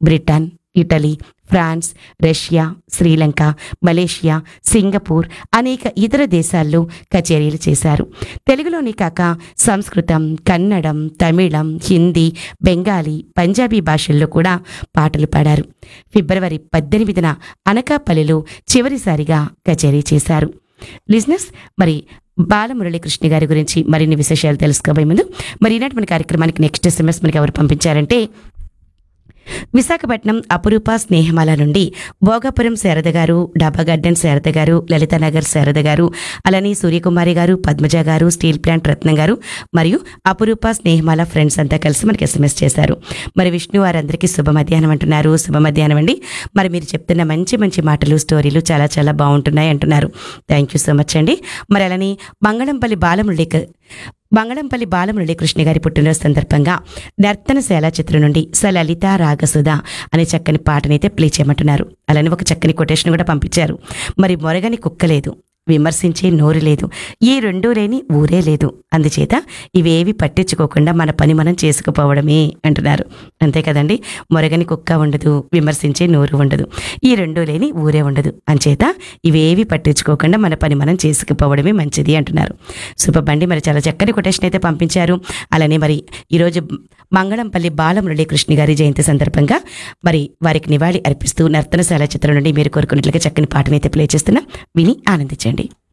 Britain Italy France Russia Sri Lanka Malaysia Singapore అనేక ఇతర దేశాల్లో కచేరీలు చేశారు తెలుగులోనే కాక సంస్కృతం కన్నడం తమిళం హిందీ బెంగాలీ పంజాబీ భాషల్లో కూడా పాటలు పాడారు ఫిబ్రవరి పద్దెనిమిదిన అనకాపల్లిలో చివరిసారిగా కచేరీ చేశారు లిజినెస్ మరి బాలమురళీకృష్ణ గారి గురించి మరిన్ని విశేషాలు తెలుసుకోబోయే ముందు మరి ఈనాటి మన కార్యక్రమానికి నెక్స్ట్ ఎస్ఎంఎస్ మనకి ఎవరు పంపించారంటే విశాఖపట్నం అపురూప స్నేహమాల నుండి భోగాపురం శారద గారు డాబా గార్డెన్ శారద గారు లలితానగర్ శారద గారు అలానే సూర్యకుమారి గారు పద్మజ గారు స్టీల్ ప్లాంట్ రత్నం గారు మరియు అపురూప స్నేహమాల ఫ్రెండ్స్ అంతా కలిసి మనకి ఎస్ఎంఎస్ చేశారు మరి విష్ణు వారందరికీ శుభ మధ్యాహ్నం అంటున్నారు శుభ మధ్యాహ్నం అండి మరి మీరు చెప్తున్న మంచి మంచి మాటలు స్టోరీలు చాలా చాలా బాగుంటున్నాయి అంటున్నారు థ్యాంక్ యూ సో మచ్ అండి మరి అలానే బంగళంపల్లి బాలమురళి బంగళంపల్లి బాలమురళీకృష్ణ గారి పుట్టినరోజు సందర్భంగా నర్తనశాల చిత్రం నుండి స లలిత రాగసుధ అనే చక్కని పాటనైతే ప్లే చేయమంటున్నారు అలానే ఒక చక్కని కొటేషన్ కూడా పంపించారు మరి మొరగని కుక్క లేదు విమర్శించే నోరు లేదు ఈ రెండూ లేని ఊరే లేదు అందుచేత ఇవేవి పట్టించుకోకుండా మన పని మనం చేసుకుపోవడమే అంటున్నారు అంతే కదండి మొరగని కుక్క ఉండదు విమర్శించే నోరు ఉండదు ఈ రెండూ లేని ఊరే ఉండదు అంచేత ఇవేవి పట్టించుకోకుండా మన పని మనం చేసుకుపోవడమే మంచిది అంటున్నారు సూపర్ బండి మరి చాలా చక్కని కొటేషన్ అయితే పంపించారు అలానే మరి ఈరోజు మంగళంపల్లి బాలమురళీకృష్ణ గారి జయంతి సందర్భంగా మరి వారికి నివాళి అర్పిస్తూ నర్తనశాల చిత్రం నుండి మీరు కోరుకున్నట్లుగా చక్కని పాటనైతే ప్లే చేస్తున్నా విని ఆనందించండి